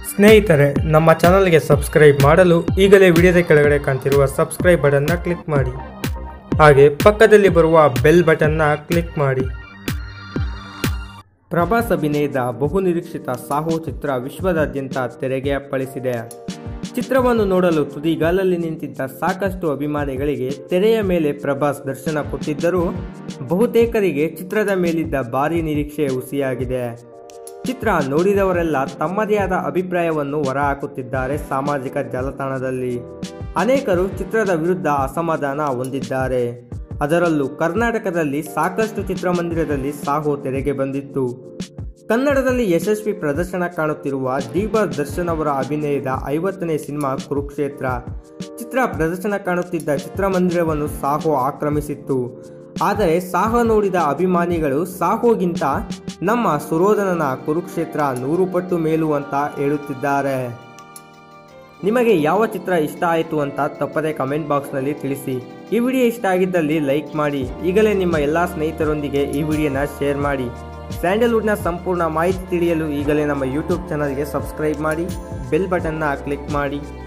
ಸ್ನೇಹಿತರೆ ನಮ್ಮ ಚಾನಲ್ಗೆ ಸಬ್ಸ್ಕ್ರೈಬ್ ಮಾಡಲು ಈಗಲೇ ವಿಡಿಯೋದ ಕೆಳಗಡೆ ಕಾಣ್ತಿರುವ ಸಬ್ಸ್ಕ್ರೈಬ್ ಬಟನ್ನ ಕ್ಲಿಕ್ ಮಾಡಿ ಹಾಗೆ ಪಕ್ಕದಲ್ಲಿ ಬರುವ ಬೆಲ್ ಬಟನ್ನ ಕ್ಲಿಕ್ ಮಾಡಿ ಪ್ರಭಾಸ್ ಅಭಿನಯದ ಬಹುನಿರೀಕ್ಷಿತ ಸಾಹೋ ಚಿತ್ರ ವಿಶ್ವದಾದ್ಯಂತ ತೆರೆಗೆ ಅಪ್ಪಳಿಸಿದೆ ಚಿತ್ರವನ್ನು ನೋಡಲು ತುದಿಗಾಲಲ್ಲಿ ನಿಂತಿದ್ದ ಸಾಕಷ್ಟು ಅಭಿಮಾನಿಗಳಿಗೆ ತೆರೆಯ ಮೇಲೆ ಪ್ರಭಾಸ್ ದರ್ಶನ ಕೊಟ್ಟಿದ್ದರೂ ಬಹುತೇಕರಿಗೆ ಚಿತ್ರದ ಮೇಲಿದ್ದ ಭಾರಿ ನಿರೀಕ್ಷೆ ಹುಸಿಯಾಗಿದೆ ಚಿತ್ರ ನೋಡಿದವರೆಲ್ಲ ತಮ್ಮದೇ ಆದ ಅಭಿಪ್ರಾಯವನ್ನು ಹೊರಹಾಕುತ್ತಿದ್ದಾರೆ ಸಾಮಾಜಿಕ ಜಾಲತಾಣದಲ್ಲಿ ಅನೇಕರು ಚಿತ್ರದ ವಿರುದ್ಧ ಅಸಮಾಧಾನ ಹೊಂದಿದ್ದಾರೆ ಅದರಲ್ಲೂ ಕರ್ನಾಟಕದಲ್ಲಿ ಸಾಕಷ್ಟು ಚಿತ್ರಮಂದಿರದಲ್ಲಿ ಸಾಹೋ ತೆರೆಗೆ ಬಂದಿತ್ತು ಕನ್ನಡದಲ್ಲಿ ಯಶಸ್ವಿ ಪ್ರದರ್ಶನ ಕಾಣುತ್ತಿರುವ ಡಿಬಾಸ್ ದರ್ಶನ್ ಅವರ ಅಭಿನಯದ ಐವತ್ತನೇ ಸಿನಿಮಾ ಕುರುಕ್ಷೇತ್ರ ಚಿತ್ರ ಪ್ರದರ್ಶನ ಕಾಣುತ್ತಿದ್ದ ಚಿತ್ರಮಂದಿರವನ್ನು ಸಾಹೋ ಆಕ್ರಮಿಸಿತ್ತು ಆದರೆ ಸಾಹೋ ನೋಡಿದ ಅಭಿಮಾನಿಗಳು ಸಾಹೋಗಿಂತ ನಮ್ಮ ಸುರೋಧನನ ಕುರುಕ್ಷೇತ್ರ ನೂರು ಪಟ್ಟು ಮೇಲು ಅಂತ ಹೇಳುತ್ತಿದ್ದಾರೆ ನಿಮಗೆ ಯಾವ ಚಿತ್ರ ಇಷ್ಟ ಆಯಿತು ಅಂತ ತಪ್ಪದೆ ಕಮೆಂಟ್ ಬಾಕ್ಸ್ನಲ್ಲಿ ತಿಳಿಸಿ ಈ ವಿಡಿಯೋ ಇಷ್ಟ ಆಗಿದ್ದಲ್ಲಿ ಲೈಕ್ ಮಾಡಿ ಈಗಲೇ ನಿಮ್ಮ ಎಲ್ಲ ಸ್ನೇಹಿತರೊಂದಿಗೆ ಈ ವಿಡಿಯೋನ ಶೇರ್ ಮಾಡಿ ಸ್ಯಾಂಡಲ್ವುಡ್ನ ಸಂಪೂರ್ಣ ಮಾಹಿತಿ ತಿಳಿಯಲು ಈಗಲೇ ನಮ್ಮ ಯೂಟ್ಯೂಬ್ ಚಾನಲ್ಗೆ ಸಬ್ಸ್ಕ್ರೈಬ್ ಮಾಡಿ ಬೆಲ್ ಬಟನ್ನ ಕ್ಲಿಕ್ ಮಾಡಿ